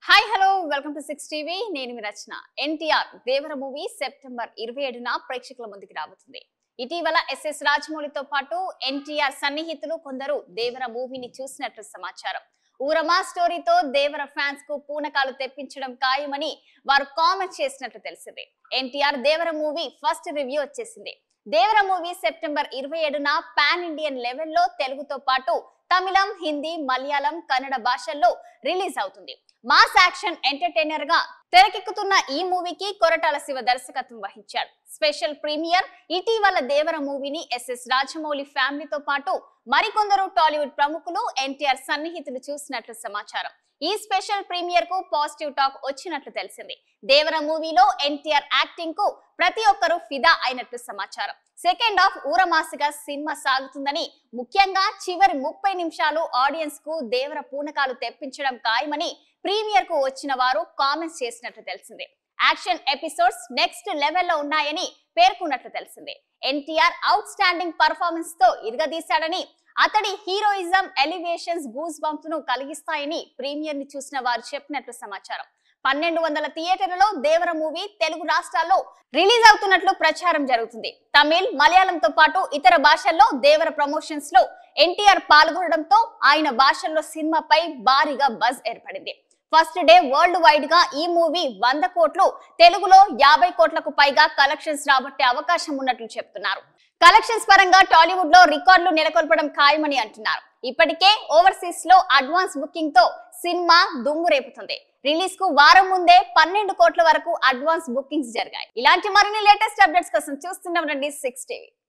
hi hello welcome to six TV నేను మీ Rachana NTR Devara movie September ఇరవై ఏడున ప్రేక్షకుల ముందుకు రాబోతుంది ఇటీవల ఎస్ఎస్ రాజమౌళితో పాటు ఎన్టీఆర్ సన్నిహితులు కొందరు దేవర మూవీని చూసినట్లు సమాచారం ఊరమా స్టోరీతో దేవర ఫ్యాన్స్ కు పూనకాలు తెప్పించడం ఖాయమని వారు కామెంట్ చేసినట్లు తెలిసింది NTR Devara movie first review వచ్చేసింది దేవర మూవీ సెప్టెంబర్ ఇరవై ఏడున పాన్ ఇండియన్ లెవెల్లో తెలుగుతో పాటు తమిళం హిందీ మలయాళం కన్నడ భాషల్లో రిలీజ్ అవుతుంది మాస్ యాక్షన్ ఎంటర్టైనర్ గా తెరకెక్కుతున్న ఈ మూవీకి కొరటాల శివ దర్శకత్వం వహించాడు స్పెషల్ ప్రీమియర్ ఇటీవల దేవర మూవీని ఎస్ఎస్ రాజమౌళి ఫ్యామిలీతో పాటు మరికొందరు టాలీవుడ్ ప్రముఖులు ఎన్టీఆర్ సన్నిహితులు చూసినట్లు సమాచారం ఈ స్పెషల్ ప్రీమియర్ కు పాజిటివ్ టాక్ వచ్చినట్లు తెలిసింది దేవర మూవీలో ఎన్టీఆర్ యాక్టింగ్ కు ప్రతి ఒక్కరూ ఫిదా అయినట్లు సమాచారం సెకండ్ హాఫ్ ఊరమాసిగా సినిమా సాగుతుందని ముఖ్యంగా చివరి ముప్పై నిమిషాలు ఆడియన్స్ కు దేవర పూనకాలు తెప్పించడం ఖాయమని ప్రీమియర్ కు వచ్చిన వారు కామెంట్స్ చేసినట్లు తెలిసింది యాక్షన్ ఎపిసోడ్స్ నెక్స్ట్ లెవెల్లో ఉన్నాయని పేర్కొన్నట్లు తెలిసింది ఎన్టీఆర్ అవుట్ స్టాండింగ్ పర్ఫార్మెన్స్ తో ఇరగదీశాడని అతడి హీరోయిజం ఎలివేషన్స్ గూస్ బంప్స్ ను కలిగిస్తాయని ప్రీమియర్ ని చూసిన వారు చెప్పినట్లు సమాచారం పన్నెండు వందల థియేటర్లలో దేవర మూవీ తెలుగు రాష్ట్రాల్లో రిలీజ్ అవుతున్నట్లు ప్రచారం జరుగుతుంది తమిళ్ మలయాళంతో పాటు ఇతర భాషల్లో దేవర ప్రమోషన్స్ లో ఎన్టీఆర్ పాల్గొనడంతో ఆయన భాషల్లో సినిమాపై భారీగా బజ్ ఏర్పడింది ఫస్ట్ డే వరల్డ్ వైడ్ గా ఈ మూవీ వంద కోట్లు తెలుగులో యాభై కోట్లకు పైగా కలెక్షన్స్ రాబట్టే అవకాశం ఉన్నట్లు చెప్తున్నారు కలెక్షన్స్ పరంగా టాలీవుడ్ లో రికార్డులు నెలకొల్పడం ఖాయమని అంటున్నారు ఇప్పటికే ఓవర్సీస్ లో అడ్వాన్స్ బుకింగ్ తో సినిమా దుమ్ము రేపుతుంది రిలీజ్ కు వారం ముందే పన్నెండు కోట్ల వరకు అడ్వాన్స్ బుకింగ్స్ జరిగాయి ఇలాంటి మరిన్ని లేటెస్ట్ అప్డేట్స్ కోసం చూస్తున్నాం రండి సిక్స్ టీవీ